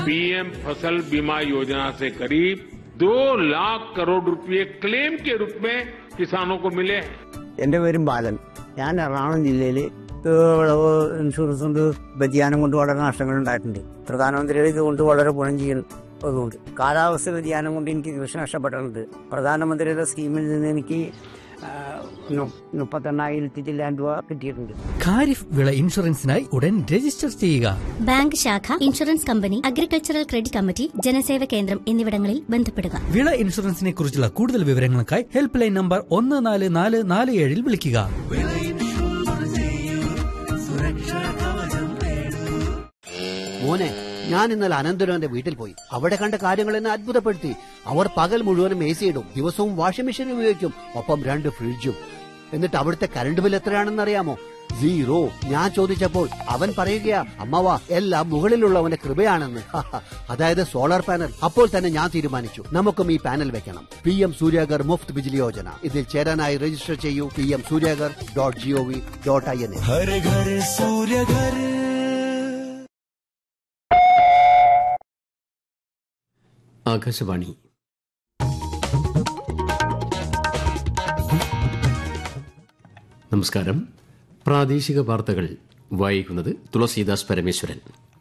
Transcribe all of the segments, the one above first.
PM फसल बीमा योजना से करीब दो लाख करोड़ रुपए क्लेम के रूप में किसानों को मिले हैं എന്റെ പേരും ബാലൻ ഞാൻ എറണാകുളം ജില്ലയിൽ വിളവ് ഇൻഷുറൻസ് കൊണ്ട് വ്യതിയാനം കൊണ്ട് വളരെ നഷ്ടങ്ങൾ ഉണ്ടായിട്ടുണ്ട് പ്രധാനമന്ത്രിയുടെ ഇതുകൊണ്ട് വളരെ ഗുണം ചെയ്യുന്നതുകൊണ്ട് കാലാവസ്ഥ വ്യതിയാനം കൊണ്ട് എനിക്ക് കൃഷി നഷ്ടപ്പെട്ടിട്ടുണ്ട് പ്രധാനമന്ത്രിയുടെ സ്കീമിൽ നിന്ന് എനിക്ക് ആ, നു- മുപ്പത്തെണ്ണായിരത്തി ചില്ലാൻ രൂപ കിട്ടിയിട്ടുണ്ട് ഖാരിഫ് വിള ഇൻഷുറൻസിനായി ഉടൻ രജിസ്റ്റർ ചെയ്യുക ബാങ്ക് ശാഖ insurance company agricultural credit committee Janaseva Kendram എന്നിവിടങ്ങളിൽ ബന്ധപ്പെടുക വിള ഇൻഷുറൻസിനെ കുറിച്ചുള്ള കൂടുതൽ വിവരങ്ങൾക്കായി ഹെൽപ്പ് ലൈൻ നമ്പർ ഒന്ന് നാല് നാല് നാല് ഏഴിൽ വിളിക്കുക മോനെ ഞാൻ ഇന്നലെ അനന്തരവന്റെ വീട്ടിൽ പോയി അവിടെ കണ്ട കാര്യങ്ങൾ എന്നെ അത്ഭുതപ്പെടുത്തി അവർ പകൽ മുഴുവനും എ സി ഇടും ദിവസവും വാഷിംഗ് മെഷീൻ ഉപയോഗിക്കും ഒപ്പം രണ്ട് ഫ്രിഡ്ജും എന്നിട്ട് അവിടുത്തെ കറണ്ട് ബിൽ എത്രയാണെന്ന് അറിയാമോ സീറോ ഞാൻ ചോദിച്ചപ്പോൾ അവൻ പറയുകയാ അമ്മവ എല്ലാം മുകളിലുള്ളവന്റെ കൃപയാണെന്ന് അതായത് സോളാർ പാനൽ അപ്പോൾ തന്നെ ഞാൻ തീരുമാനിച്ചു നമുക്കും ഈ പാനൽ വെക്കണം പി എം സൂര്യാഗർ മുഫ്ത് ബിജിലി യോജന ഇതിൽ ചേരാനായി രജിസ്റ്റർ ചെയ്യൂ P M സൂര്യാഗർ dot G O V dot I N Akashvani നമസ്കാരം പ്രാദേശിക വാർത്തകൾ വായിക്കുന്നത് തുളസീദാസ് പരമേശ്വരൻ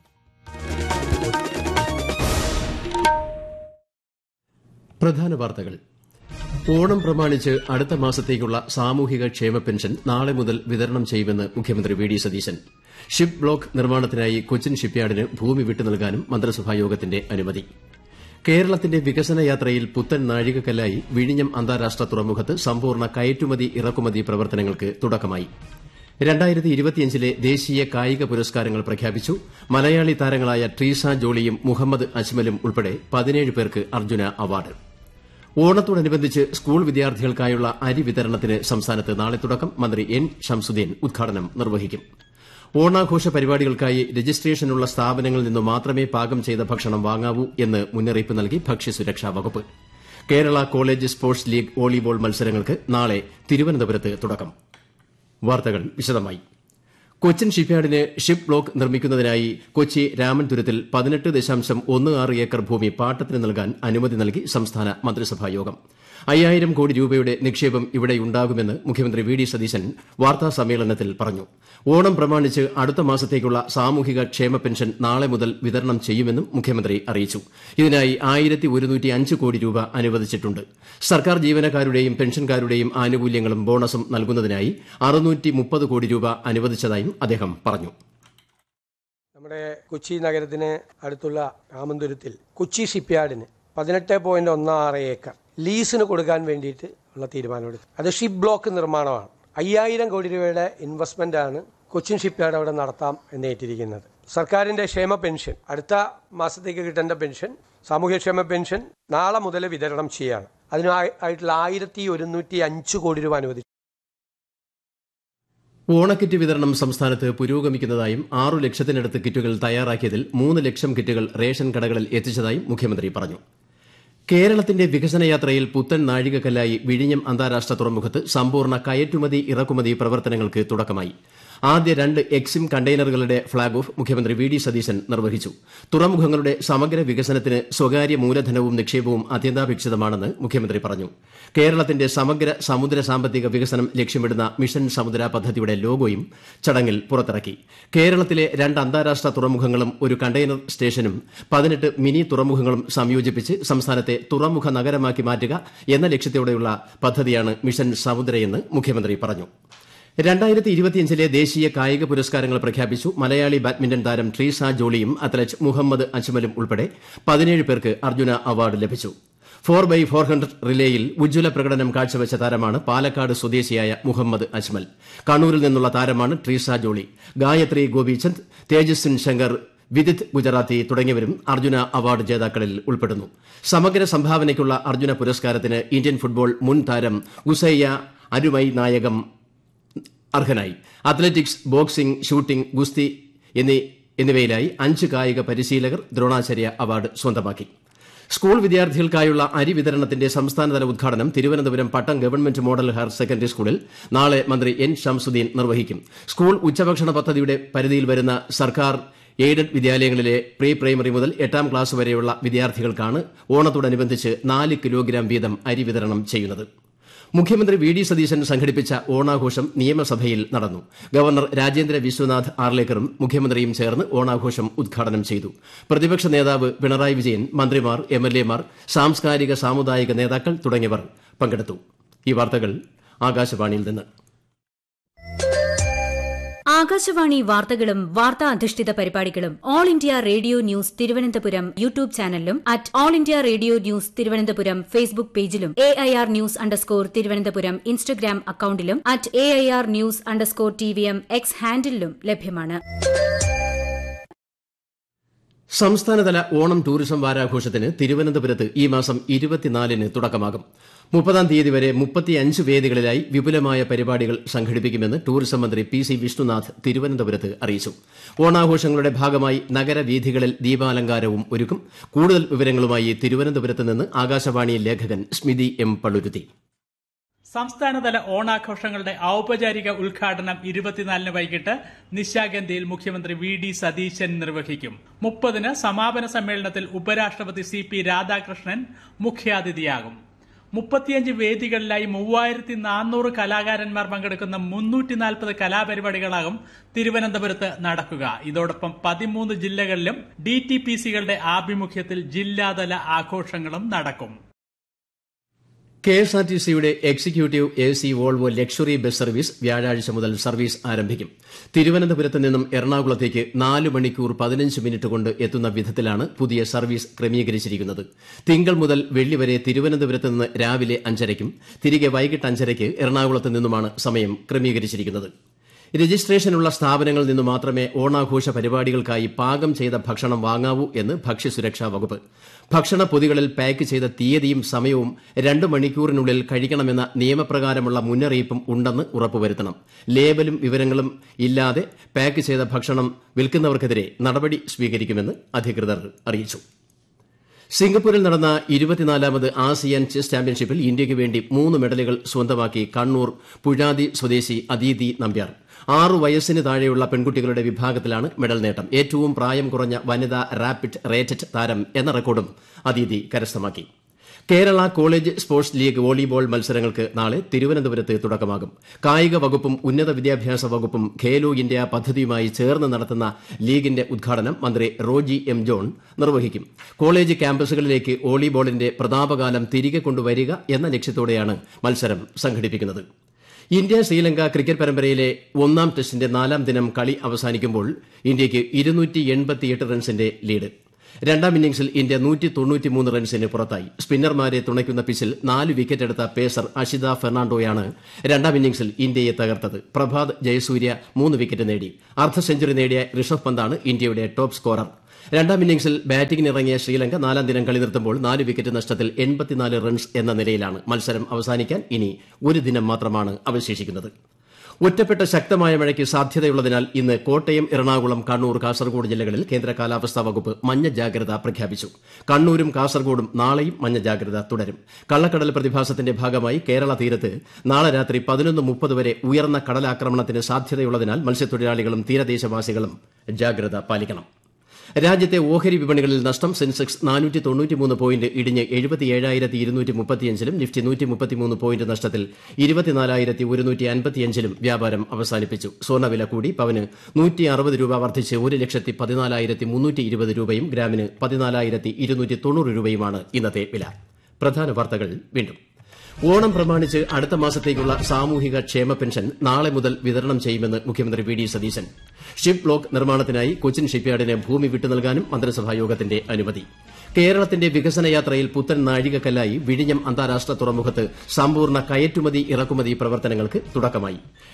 പ്രധാന വാർത്തകൾ ഓണം പ്രമാണിച്ച് അടുത്ത മാസത്തേക്കുള്ള സാമൂഹിക ക്ഷേമ പെൻഷൻ നാളെ മുതൽ വിതരണം ചെയ്യുമെന്ന് മുഖ്യമന്ത്രി V D Satheesan ship block നിർമ്മാണത്തിനായി കൊച്ചിൻ ഷിപ്പ്യാർഡിന് ഭൂമി വിട്ടു നൽകാനും മന്ത്രിസഭായോഗത്തിന്റെ അനുമതി കേരളത്തിന്റെ വികസന യാത്രയിൽ പുത്തൻ നാഴികക്കല്ലായി വിഴിഞ്ഞം അന്താരാഷ്ട്ര തുറമുഖത്ത് സമ്പൂർണ്ണ കയറ്റുമതി ഇറക്കുമതി പ്രവർത്തനങ്ങൾക്ക് തുടക്കമായി രണ്ടായിരത്തി ഇരുപത്തിയഞ്ചിലെ ദേശീയ കായിക പുരസ്കാരങ്ങൾ പ്രഖ്യാപിച്ചു മലയാളി താരങ്ങളായ ട്രീസ ജോളിയും മുഹമ്മദ് അജ്മലും ഉൾപ്പെടെ പതിനേഴ് പേർക്ക് അർജുന അവാർഡ് ഓണത്തോടനുബന്ധിച്ച് സ്കൂൾ വിദ്യാർത്ഥികൾക്കായുള്ള അരി വിതരണത്തിന് സംസ്ഥാനത്ത് നാളെ തുടക്കം മന്ത്രി എൻ ഷംസുദ്ദീൻ ഉദ്ഘാടനം നിർവഹിക്കും ഓണാഘോഷ പരിപാടികൾക്കായി രജിസ്ട്രേഷനുള്ള സ്ഥാപനങ്ങളിൽ നിന്നു മാത്രമേ പാകം ചെയ്ത ഭക്ഷണം വാങ്ങാവൂ എന്ന് മുന്നറിയിപ്പ് നൽകി ഭക്ഷ്യസുരക്ഷാ വകുപ്പ് Kerala college sports league volleyball മത്സരങ്ങൾക്ക് നാളെ തിരുവനന്തപുരത്ത് തുടക്കം വാർത്തകൾ വിശദമായി കൊച്ചിൻ ഷിപ്പ്യാർഡിന് ഷിപ്പ് ബ്ലോക്ക് നിർമ്മിക്കുന്നതിനായി കൊച്ചി രാമൻതുരത്തിൽ പതിനെട്ട് ദശാംശം ഒന്ന് ആറ് ഏക്കർ ഭൂമി പാട്ടത്തിന് നൽകാൻ അനുമതി നൽകി സംസ്ഥാന മന്ത്രിസഭാ യോഗം അയ്യായിരം കോടി രൂപയുടെ നിക്ഷേപം ഇവിടെയുണ്ടാകുമെന്ന് മുഖ്യമന്ത്രി വി ഡി സതീശൻ വാർത്താ സമ്മേളനത്തിൽ പറഞ്ഞു ഓണം പ്രമാണിച്ച് അടുത്ത മാസത്തേക്കുള്ള സാമൂഹിക ക്ഷേമ പെൻഷൻ നാളെ മുതൽ വിതരണം ചെയ്യുമെന്നും മുഖ്യമന്ത്രി അറിയിച്ചു ഇതിനായി ആയിരത്തി ഒരുന്നൂറ്റി അഞ്ച് കോടി രൂപ അനുവദിച്ചിട്ടുണ്ട് സർക്കാർ ജീവനക്കാരുടെയും പെൻഷൻകാരുടെയും ആനുകൂല്യങ്ങളും ബോണസും നൽകുന്നതിനായി അറുന്നൂറ്റി മുപ്പത് കോടി രൂപ അനുവദിച്ചതായും അദ്ദേഹം പറഞ്ഞു നമ്മുടെ കൊച്ചി നഗരത്തിന് അടുത്തുള്ള രാമന്തുരത്തിൽ കൊച്ചി ഷിപ്പ്യാർഡിന് പതിനെട്ട് പോയിന്റ് ഒന്ന് ആറ് ഏക്കർ ലീസിന് കൊടുക്കാൻ വേണ്ടിയിട്ട് ഉള്ള തീരുമാനമെടുത്തു അത് ഷിപ്പ് ബ്ലോക്ക് നിർമ്മാണമാണ് അയ്യായിരം കോടി രൂപയുടെ ഇൻവെസ്റ്റ്മെന്റ് ആണ് കൊച്ചിൻ ഷിപ്പ്യാർഡ് അവിടെ നടത്താം എന്നേറ്റിരിക്കുന്നത് സർക്കാരിന്റെ ക്ഷേമ പെൻഷൻ അടുത്ത മാസത്തേക്ക് കിട്ടേണ്ട പെൻഷൻ സാമൂഹ്യക്ഷേമ പെൻഷൻ നാളെ മുതൽ വിതരണം ചെയ്യാണ് അതിനായിട്ടുള്ള ആയിരത്തി ഒരുന്നൂറ്റി അഞ്ച് കോടി രൂപ അനുവദിച്ചു ഓണക്കിറ്റ് വിതരണം സംസ്ഥാനത്ത് പുരോഗമിക്കുന്നതായും ആറു ലക്ഷത്തിനടുത്ത് കിറ്റുകൾ തയ്യാറാക്കിയതിൽ മൂന്ന് ലക്ഷം കിറ്റുകൾ റേഷൻ കടകളിൽ എത്തിച്ചതായും മുഖ്യമന്ത്രി പറഞ്ഞു കേരളത്തിന്റെ വികസന യാത്രയിൽ പുത്തൻ നാഴികക്കല്ലായി വിഴിഞ്ഞം അന്താരാഷ്ട്ര തുറമുഖത്ത് സമ്പൂർണ്ണ കയറ്റുമതി ഇറക്കുമതി പ്രവർത്തനങ്ങൾക്ക് തുടക്കമായി ആദ്യ രണ്ട് എക്സിം കണ്ടെയ്നറുകളുടെ ഫ്ളാഗ് ഓഫ് മുഖ്യമന്ത്രി വി ഡി സതീശൻ നിർവഹിച്ചു തുറമുഖങ്ങളുടെ സമഗ്ര വികസനത്തിന് സ്വകാര്യ മൂലധനവും നിക്ഷേപവും അത്യന്താപേക്ഷിതമാണെന്ന് മുഖ്യമന്ത്രി പറഞ്ഞു കേരളത്തിന്റെ സമഗ്ര സമുദ്ര സാമ്പത്തിക വികസനം ലക്ഷ്യമിടുന്ന മിഷൻ സമുദ്ര പദ്ധതിയുടെ ലോഗോയും ചടങ്ങിൽ പുറത്തിറക്കി കേരളത്തിലെ രണ്ട് അന്താരാഷ്ട്ര തുറമുഖങ്ങളും ഒരു കണ്ടെയ്നർ സ്റ്റേഷനും പതിനെട്ട് മിനി തുറമുഖങ്ങളും സംയോജിപ്പിച്ച് സംസ്ഥാനത്തെ തുറമുഖ നഗരമാക്കി മാറ്റുക എന്ന ലക്ഷ്യത്തോടെയുള്ള പദ്ധതിയാണ് മിഷൻ സമുദ്രയെന്ന് മുഖ്യമന്ത്രി പറഞ്ഞു രണ്ടായിരത്തി ഇരുപത്തിയഞ്ചിലെ ദേശീയ കായിക പുരസ്കാരങ്ങൾ പ്രഖ്യാപിച്ചു മലയാളി ബാഡ്മിന്റൺ താരം ട്രീസ ജോളിയും അത്ലറ്റ് മുഹമ്മദ് അജ്മലും ഉൾപ്പെടെ പതിനേഴ് പേർക്ക് അർജുന അവാർഡ് ലഭിച്ചു ഫോർ ബൈ ഫോർ ഹൺഡ്രഡ് റിലേയിൽ ഉജ്ജ്വല പ്രകടനം കാഴ്ചവെച്ച താരമാണ് പാലക്കാട് സ്വദേശിയായ മുഹമ്മദ് അജ്മൽ കണ്ണൂരിൽ നിന്നുള്ള താരമാണ് ട്രീസ ജോളി ഗായത്രി ഗോപിചന്ദ് തേജസ്വിൻ ശങ്കർ വിദിത് ഗുജറാത്തി തുടങ്ങിയവരും അർജുന അവാർഡ് ജേതാക്കളിൽ ഉൾപ്പെടുന്നു സമഗ്ര സംഭാവനയ്ക്കുള്ള അർജുന പുരസ്കാരത്തിന് ഇന്ത്യൻ ഫുട്ബോൾ മുൻ താരം ഉസയ്യ അരുമൈ നായകം അർഹനായി അത്ലറ്റിക്സ് ബോക്സിംഗ് ഷൂട്ടിംഗ് ഗുസ്തി എന്നീ എന്നിവയിലായി അഞ്ച് കായിക പരിശീലകർ ദ്രോണാചാര്യ അവാർഡ് സ്വന്തമാക്കി സ്കൂൾ വിദ്യാർത്ഥികൾക്കായുള്ള അരി വിതരണത്തിന്റെ സംസ്ഥാനതല ഉദ്ഘാടനം Thiruvananthapuram Pattom government model higher secondary സ്കൂളിൽ നാളെ മന്ത്രി എൻ ഷംസുദ്ദീൻ നിർവഹിക്കും സ്കൂൾ ഉച്ചഭക്ഷണ പദ്ധതിയുടെ പരിധിയിൽ വരുന്ന സർക്കാർ എയ്ഡഡ് വിദ്യാലയങ്ങളിലെ പ്രീ പ്രൈമറി മുതൽ എട്ടാം ക്ലാസ് വരെയുള്ള വിദ്യാർത്ഥികൾക്കാണ് ഓണത്തോടനുബന്ധിച്ച് നാല് കിലോഗ്രാം വീതം അരി വിതരണം ചെയ്യുന്നത് മുഖ്യമന്ത്രി വി ഡി സതീശൻ സംഘടിപ്പിച്ച ഓണാഘോഷം നിയമസഭയിൽ നടന്നു ഗവർണർ രാജേന്ദ്ര വിശ്വനാഥ് ആർലേക്കറും മുഖ്യമന്ത്രിയും ചേർന്ന് ഓണാഘോഷം ഉദ്ഘാടനം ചെയ്തു പ്രതിപക്ഷ നേതാവ് പിണറായി വിജയൻ മന്ത്രിമാർ എംഎൽഎമാർ സാംസ്കാരിക സാമുദായിക നേതാക്കൾ തുടങ്ങിയവർ പങ്കെടുത്തു ഈ വാർത്തകൾ ആകാശവാണിയിൽ നിന്ന് ആകാശവാണി വാർത്തകളും വാർത്താ അധിഷ്ഠിത പരിപാടികളും all India radio news Thiruvananthapuram YouTube ചാനലിലും at all India radio news Thiruvananthapuram Facebook പേജിലും A I R news underscore Thiruvananthapuram Instagram അക്കൌണ്ടിലും at A I R news underscore T V M X ഹാൻഡിലും ലഭ്യമാണ് സംസ്ഥാനതല ഓണം ടൂറിസം വാരാഘോഷത്തിന് തിരുവനന്തപുരത്ത് ഈ മാസം ഇരുപത്തിനാലിന് തുടക്കമാകും മുപ്പതാം തീയതി വരെ മുപ്പത്തിയഞ്ച് വേദികളിലായി വിപുലമായ പരിപാടികൾ സംഘടിപ്പിക്കുമെന്ന് ടൂറിസം മന്ത്രി പി സി വിഷ്ണുനാഥ് തിരുവനന്തപുരത്ത് അറിയിച്ചു ഓണാഘോഷങ്ങളുടെ ഭാഗമായി നഗരവീഥികളിൽ ദീപാലങ്കാരവും ഒരുക്കും കൂടുതൽ വിവരങ്ങളുമായി തിരുവനന്തപുരത്ത് നിന്ന് ആകാശവാണി ലേഖകൻ സ്മിതി എം പള്ളുരുത്തി സംസ്ഥാനതല ഓണാഘോഷങ്ങളുടെ ഔപചാരിക ഉദ്ഘാടനം ഇരുപത്തിനാലിന് വൈകിട്ട് നിശാഗന്ധിയിൽ മുഖ്യമന്ത്രി വി ഡി സതീശൻ നിർവഹിക്കും മുപ്പതിന് സമാപന സമ്മേളനത്തിൽ ഉപരാഷ്ട്രപതി സി പി രാധാകൃഷ്ണൻ മുഖ്യാതിഥിയാകും മുപ്പത്തിയഞ്ച് വേദികളിലായി മൂവായിരത്തി നാനൂറ് കലാകാരന്മാർ പങ്കെടുക്കുന്ന മുന്നൂറ്റി നാൽപ്പത് കലാപരിപാടികളാകും തിരുവനന്തപുരത്ത് നടക്കുക ഇതോടൊപ്പം പതിമൂന്ന് ജില്ലകളിലും ഡി ടി പി സികളുടെ ആഭിമുഖ്യത്തിൽ ജില്ലാതല ആഘോഷങ്ങളും നടക്കും കെ എസ് ആർ ടി സിയുടെ executive A C Volvo luxury bus service വ്യാഴാഴ്ച മുതൽ സർവീസ് ആരംഭിക്കും തിരുവനന്തപുരത്ത് നിന്നും എറണാകുളത്തേക്ക് നാല് മണിക്കൂർ പതിനഞ്ച് മിനിറ്റ് കൊണ്ട് എത്തുന്ന വിധത്തിലാണ് പുതിയ സർവീസ് ക്രമീകരിച്ചിരിക്കുന്നത് തിങ്കൾ മുതൽ വെള്ളി വരെ തിരുവനന്തപുരത്ത് നിന്ന് രാവിലെ അഞ്ചരയ്ക്കും തിരികെ വൈകിട്ട് അഞ്ചരയ്ക്ക് എറണാകുളത്ത് നിന്നുമാണ് സമയം ക്രമീകരിച്ചിരിക്കുന്നത് രജിസ്ട്രേഷനുള്ള സ്ഥാപനങ്ങളിൽ നിന്ന് മാത്രമേ ഓണാഘോഷ പരിപാടികൾക്കായി പാകം ചെയ്ത ഭക്ഷണം വാങ്ങാവൂ എന്ന് ഭക്ഷ്യസുരക്ഷാ വകുപ്പ് ഭക്ഷണ പൊതികളിൽ പാക്ക് ചെയ്ത തീയതിയും സമയവും രണ്ട് മണിക്കൂറിനുള്ളിൽ കഴിക്കണമെന്ന നിയമപ്രകാരമുള്ള മുന്നറിയിപ്പും ഉണ്ടെന്ന് ഉറപ്പുവരുത്തണം ലേബലും വിവരങ്ങളും ഇല്ലാതെ പാക്ക് ചെയ്ത ഭക്ഷണം വിൽക്കുന്നവർക്കെതിരെ നടപടി സ്വീകരിക്കുമെന്ന് അധികൃതർ അറിയിച്ചു സിംഗപ്പൂരിൽ നടന്ന ഇരുപത്തിനാലാമത് ആസിയാൻ ചെസ് ചാമ്പ്യൻഷിപ്പിൽ ഇന്ത്യയ്ക്ക് വേണ്ടി മൂന്ന് മെഡലുകൾ സ്വന്തമാക്കി കണ്ണൂർ പുഴാതി സ്വദേശി അദീതി നമ്പ്യാർ ആറു വയസ്സിന് താഴെയുള്ള പെൺകുട്ടികളുടെ വിഭാഗത്തിലാണ് മെഡൽ നേട്ടം ഏറ്റവും പ്രായം കുറഞ്ഞ വനിതാ റാപ്പിഡ് റേറ്റഡ് താരം എന്ന റെക്കോർഡും അദീതി കരസ്ഥമാക്കി Kerala college sports league volleyball മത്സരങ്ങൾക്ക് നാളെ തിരുവനന്തപുരത്ത് തുടക്കമാകും കായിക വകുപ്പും ഉന്നത വിദ്യാഭ്യാസ വകുപ്പും ഖേലോ ഇന്ത്യ പദ്ധതിയുമായി ചേർന്ന് നടത്തുന്ന ലീഗിന്റെ ഉദ്ഘാടനം മന്ത്രി റോജി എം ജോൺ നിർവഹിക്കും കോളേജ് ക്യാമ്പസുകളിലേക്ക് വോളിബോളിന്റെ പ്രതാപകാലം തിരികെ കൊണ്ടുവരിക എന്ന ലക്ഷ്യത്തോടെയാണ് മത്സരം സംഘടിപ്പിക്കുന്നത് ഇന്ത്യ ശ്രീലങ്ക ക്രിക്കറ്റ് പരമ്പരയിലെ ഒന്നാം ടെസ്റ്റിന്റെ നാലാം ദിനം കളി അവസാനിക്കുമ്പോൾ ഇന്ത്യയ്ക്ക് റൺസിന്റെ ലീഡ് രണ്ടാം ഇന്നിംഗ്സിൽ ഇന്ത്യ റൺസിന് പുറത്തായി സ്പിന്നർമാരെ തുണയ്ക്കുന്ന പിച്ചിൽ നാല് വിക്കറ്റ് എടുത്ത പേസർ അഷിത ഫെർണാണ്ടോയാണ് രണ്ടാം ഇന്നിംഗ്സിൽ ഇന്ത്യയെ തകർത്തത് പ്രഭാത് ജയസൂര്യ മൂന്ന് വിക്കറ്റ് നേടി അർദ്ധ സെഞ്ചുറി നേടിയ ഋഷഭ് പന്താണ് ഇന്ത്യയുടെ ടോപ്പ് സ്കോറർ രണ്ടാം ഇന്നിംഗ്സിൽ ബാറ്റിംഗിനിറങ്ങിയ ശ്രീലങ്ക നാലാം ദിനം കളി നിർത്തുമ്പോൾ നാല് വിക്കറ്റ് നഷ്ടത്തിൽ എൺപത്തിനാല് റൺസ് എന്ന നിലയിലാണ് മത്സരം അവസാനിക്കാൻ ഇനി ഒരു ദിനം മാത്രമാണ് അവശേഷിക്കുന്നത് ഒറ്റപ്പെട്ട ശക്തമായ മഴയ്ക്ക് സാധ്യതയുള്ളതിനാൽ ഇന്ന് കോട്ടയം എറണാകുളം കണ്ണൂർ കാസർഗോഡ് ജില്ലകളിൽ കേന്ദ്ര കാലാവസ്ഥാ വകുപ്പ് മഞ്ഞ ജാഗ്രത പ്രഖ്യാപിച്ചു കണ്ണൂരും കാസർഗോഡും നാളെയും മഞ്ഞ ജാഗ്രത തുടരും കള്ളക്കടൽ പ്രതിഭാസത്തിന്റെ ഭാഗമായി കേരള തീരത്ത് നാളെ രാത്രി പതിനൊന്ന് മുപ്പത് വരെ ഉയർന്ന കടലാക്രമണത്തിന് സാധ്യതയുള്ളതിനാൽ മത്സ്യത്തൊഴിലാളികളും തീരദേശവാസികളും ജാഗ്രത പാലിക്കണം രാജ്യത്തെ ഓഹരി വിപണികളിൽ നഷ്ടം സെൻസെക്സ് നാനൂറ്റി തൊണ്ണൂറ്റിമൂന്ന് പോയിന്റ് ഇടിഞ്ഞ് എഴുപത്തിയേഴായിരത്തി ഇരുന്നൂറ്റി മുപ്പത്തിയഞ്ചിലും നിഫ്റ്റി നൂറ്റി മുപ്പത്തിമൂന്ന് പോയിന്റ് നഷ്ടത്തിൽ ഇരുപത്തിനാലായിരത്തി ഒരുന്നൂറ്റി അൻപത്തിയഞ്ചിലും വ്യാപാരം അവസാനിപ്പിച്ചു സ്വർണ്ണവില കൂടി പവന് നൂറ്റി അറുപത് രൂപ വർദ്ധിച്ച് ഒരു ലക്ഷത്തി പതിനാലായിരത്തി മുന്നൂറ്റി ഇരുപത് രൂപയും ഗ്രാമിന് പതിനാലായിരത്തി ഇരുന്നൂറ്റി തൊണ്ണൂറ് രൂപയുമാണ് ഇന്നത്തെ വില പ്രധാന വാർത്തകൾ വീണ്ടും ഓണം പ്രമാണിച്ച് അടുത്ത മാസത്തേക്കുള്ള സാമൂഹിക ക്ഷേമ പെൻഷൻ നാളെ മുതൽ വിതരണം ചെയ്യുമെന്ന് മുഖ്യമന്ത്രി V D Satheesan ship block നിർമ്മാണത്തിനായി കൊച്ചിൻ ഷിപ്പ്യാർഡിന് ഭൂമി വിട്ടുനൽകാനും മന്ത്രിസഭാ യോഗത്തിന്റെ അനുമതി കേരളത്തിന്റെ വികസന യാത്രയിൽ പുത്തൻ നാഴികക്കല്ലായി വിഴിഞ്ഞം അന്താരാഷ്ട്ര തുറമുഖത്ത് സമ്പൂർണ്ണ കയറ്റുമതി ഇറക്കുമതി പ്രവർത്തനങ്ങൾക്ക് തുടക്കമായി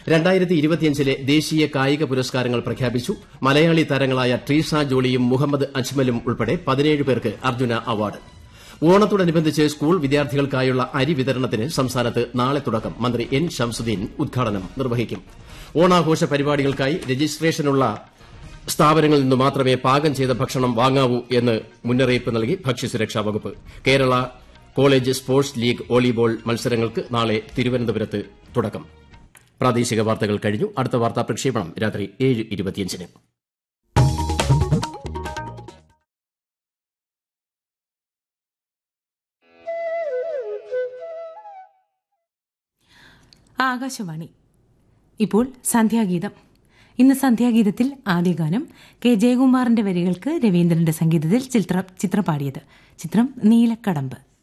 ലെ ദേശീയ കായിക പുരസ്കാരങ്ങൾ പ്രഖ്യാപിച്ചു മലയാളി താരങ്ങളായ ട്രീസ ജോളിയും മുഹമ്മദ് അജ്മലും ഉൾപ്പെടെ പതിനേഴ് പേർക്ക് അർജുന അവാർഡ് ഓണത്തോടനുബന്ധിച്ച് സ്കൂൾ വിദ്യാർത്ഥികൾക്കായുള്ള അരി വിതരണത്തിന് സംസ്ഥാനത്ത് നാളെ തുടക്കം മന്ത്രി എൻ ഷംസുദ്ദീൻ ഉദ്ഘാടനം നിർവഹിക്കും ഓണാഘോഷ പരിപാടികൾക്കായി രജിസ്ട്രേഷനുള്ള സ്ഥാപനങ്ങളിൽ നിന്ന് മാത്രമേ പാകം ചെയ്ത ഭക്ഷണം വാങ്ങാവൂ എന്ന് മുന്നറിയിപ്പ് നൽകി ഭക്ഷ്യസുരക്ഷാ വകുപ്പ് Kerala college sports league volleyball മത്സരങ്ങൾക്ക് നാളെ തിരുവനന്തപുരത്ത് തുടക്കം പ്രാദേശിക വാർത്തകൾ കഴിഞ്ഞു അടുത്ത വാർത്താ പ്രക്ഷേപണം രാത്രി ഏഴ് ഇരുപത്തിയഞ്ചിന് ആകാശവാണി ഇപ്പോൾ സന്ധ്യാഗീതം ഇന്ന് സന്ധ്യാഗീതത്തിൽ ആദ്യ ഗാനം കെ ജയകുമാറിന്റെ വരികൾക്ക് രവീന്ദ്രന്റെ സംഗീതത്തിൽ ചിത്ര ചിത്ര പാടിയത് ചിത്രം നീലക്കടമ്പ്